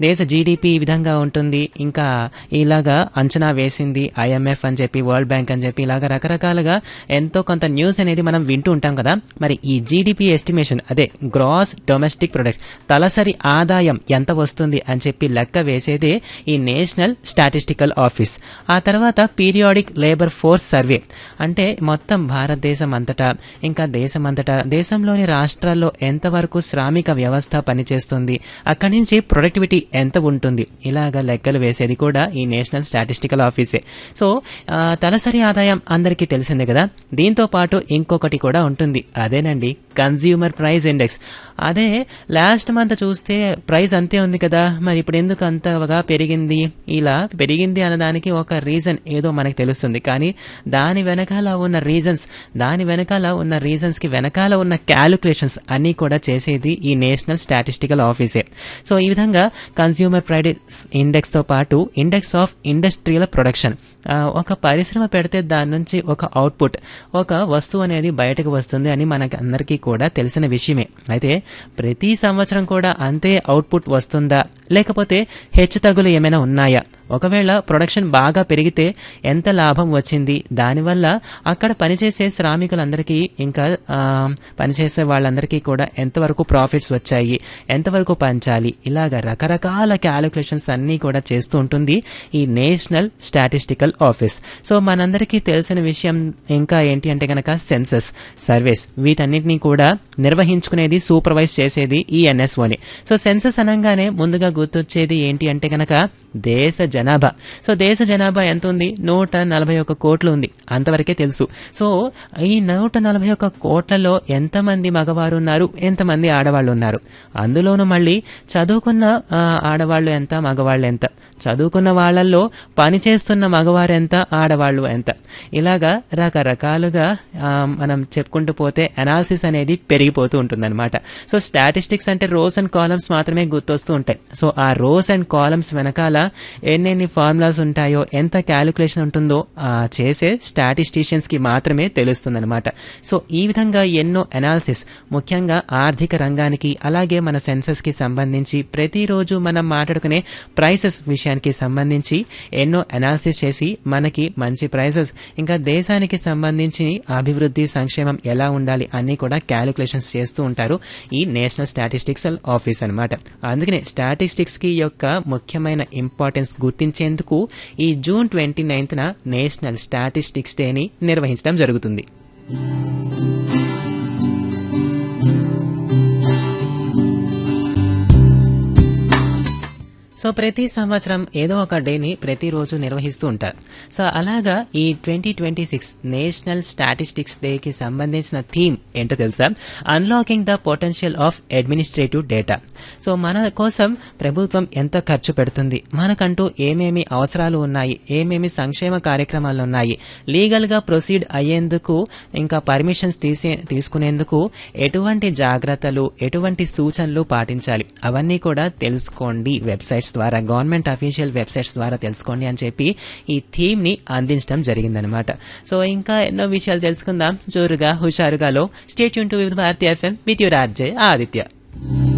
దేశ జీడిపి ఈ విధంగా ఉంటుంది ఇంకా ఇలాగా అంచనా వేసింది ఐఎంఎఫ్ అని చెప్పి వరల్డ్ బ్యాంక్ అని చెప్పి ఇలాగా రకరకాలుగా ఎంతో కొంత న్యూస్ అనేది మనం వింటూ ఉంటాం కదా మరి ఈ జీడిపి ఎస్టిమేషన్ అదే గ్రాస్ డొమెస్టిక్ ప్రొడక్ట్ తలసరి ఆదాయం ఎంత వస్తుంది అని చెప్పి లెక్క వేసేదే ఈ నేషనల్ స్టాటిస్టికల్ ఆఫీస్ ఆ తర్వాత పీరియాడిక్ లేబర్ ఫోర్స్ సర్వే అంటే మొత్తం భారతదేశం అంతటా ఇంకా దేశం అంతటా దేశంలోని రాష్ట్రాల్లో ఎంతవరకు శ్రామిక వ్యవస్థ పనిచేస్తుంది అక్కడి నుంచి ప్రొడక్టివిటీ ఎంత ఉంటుంది ఇలాగ లెక్కలు వేసేది కూడా ఈ నేషనల్ స్టాటిస్టికల్ ఆఫీసే సో ఆ, తలసరి ఆదాయం అందరికీ తెలిసిందే కదా దీంతో పాటు ఇంకొకటి కూడా ఉంటుంది అదేనండి కన్జ్యూమర్ ప్రైస్ ఇండెక్స్ అదే లాస్ట్ మంత్ చూస్తే ప్రైస్ అంతే ఉంది కదా మరి ఇప్పుడు ఎందుకు అంతగా పెరిగింది ఇలా పెరిగింది అన్నదానికి ఒక రీజన్ ఏదో మనకు తెలుస్తుంది కానీ దాని వెనకాల ఉన్న రీజన్స్ దాని వెనకాల ఉన్న రీజన్స్ కి వెనకాల ఉన్న క్యాలిక్యులేషన్స్ అన్నీ కూడా చేసేది ఈ నేషనల్ స్టాటిస్టికల్ ఆఫీసే సో ఈ విధంగా కన్స్యూమర్ ప్రైస్ ఇండెక్స్ తో పాటు ఇండెక్స్ ఆఫ్ ఇండస్ట్రియల్ ప్రొడక్షన్ ఆ, ఒక పరిశ్రమ పెడితే దాని నుంచి ఒక అవుట్పుట్ ఒక వస్తువు అనేది బయటకు వస్తుంది అని మనకి అందరికీ కూడా తెలిసిన విషయమే అయితే ప్రతి సంవత్సరం కూడా అంతే అవుట్పుట్ వస్తుందా లేకపోతే హెచ్చు తగులు ఏమైనా ఉన్నాయా ఒకవేళ ప్రొడక్షన్ బాగా పెరిగితే ఎంత లాభం వచ్చింది దానివల్ల అక్కడ పనిచేసే శ్రామికులందరికీ ఇంకా ఆ, పనిచేసే వాళ్ళందరికీ కూడా ఎంతవరకు ప్రాఫిట్స్ వచ్చాయి ఎంతవరకు పంచాలి ఇలాగ రకరకాల క్యాలిక్యులేషన్స్ అన్నీ కూడా చేస్తూ ఉంటుంది ఈ నేషనల్ స్టాటిస్టికల్ ఆఫీస్ సో మనందరికీ తెలిసిన విషయం ఇంకా ఏంటి అంటే కనుక సెన్సస్ సర్వేస్ వీటన్నిటినీ కూడా నిర్వహించుకునేది సూపర్వైజ్ చేసేది ఈ ఎన్ఎస్ఓని సో సెన్సస్ అనగానే ముందుగా గుర్తొచ్చేది ఏంటి అంటే కనుక దేశ జనాభా సో దేశ జనాభా ఎంత ఉంది నూట నలభై ఒక్క కోట్లు ఉంది అంతవరకే తెలుసు సో ఈ నూట నలభై ఒక్క కోట్లలో ఎంతమంది మగవారు ఉన్నారు ఎంతమంది ఆడవాళ్ళు ఉన్నారు అందులోనూ మళ్ళీ చదువుకున్న ఆ, ఆడవాళ్ళు ఎంత మగవాళ్ళు ఎంత చదువుకున్న వాళ్ళల్లో పనిచేస్తున్న మగవారు ఎంత ఆడవాళ్ళు ఎంత ఇలాగా రకరకాలుగా ఆ, మనం చెప్పుకుంటూ పోతే అనాలిసిస్ అనేది పెరిగిపోతూ ఉంటుందన్నమాట సో స్టాటిస్టిక్స్ అంటే రోస్ అండ్ కాలమ్స్ మాత్రమే గుర్తొస్తూ ఉంటాయి సో ఆ రోస్ అండ్ కాలమ్స్ వెనకాల ఎన్నెన్ని ఫార్ములాస్ ఉంటాయో ఎంత క్యాలిక్యులేషన్ ఉంటుందో ఆ చేసే స్టాటిస్టిషియన్స్ కి మాత్రమే తెలుస్తుందన్నమాట సో ఈ విధంగా ఎన్నో అనాలిసిస్ ముఖ్యంగా ఆర్థిక రంగానికి అలాగే మన సెన్సస్ కి సంబంధించి ప్రతిరోజు మనం మాట్లాడుకునే ప్రైసెస్ విషయానికి సంబంధించి ఎన్నో అనాలిసిస్ చేసి మనకి మంచి ప్రైసెస్ ఇంకా దేశానికి సంబంధించి అభివృద్ధి సంక్షేమం ఎలా ఉండాలి అన్ని కూడా క్యాలిక్యులేషన్స్ చేస్తూ ఉంటారు ఈ నేషనల్ స్టాటిస్టిక్స్ ఆఫీస్ అన్నమాట అందుకనే స్టాటిస్టిక్స్ కి యొక్క ముఖ్యమైన ఇంపార్టెన్స్ గుర్తించేందుకు ఈ June twenty ninth national statistics డేని నిర్వహించడం జరుగుతుంది సో ప్రతి సంవత్సరం ఏదో ఒక డేని ప్రతిరోజు నిర్వహిస్తూ ఉంటారు సో అలాగా ఈ twenty twenty six national statistics డేకి సంబంధించిన థీమ్ ఏంటో తెలుసా unlocking the potential of administrative data so మన కోసం ప్రభుత్వం ఎంత ఖర్చు పెడుతుంది మనకంటూ ఏమేమి అవసరాలు ఉన్నాయి ఏమేమి సంక్షేమ కార్యక్రమాలు ఉన్నాయి లీగల్గా ప్రొసీడ్ అయ్యేందుకు ఇంకా పర్మిషన్స్ తీసే తీసుకునేందుకు ఎటువంటి జాగ్రత్తలు ఎటువంటి సూచనలు పాటించాలి అవన్నీ కూడా తెలుసుకోండి వెబ్సైట్స్ ద్వారా గవర్నమెంట్ అఫీషియల్ వెబ్సైట్స్ ద్వారా తెలుసుకోండి అని చెప్పి ఈ థీమ్ ని అందించడం జరిగిందనమాట సో ఇంకా ఎన్నో విషయాలు తెలుసుకుందాం జోరుగా హుషారుగాలో స్టేట్ యూన్ to with Bharatiya FM with your RJ Aditya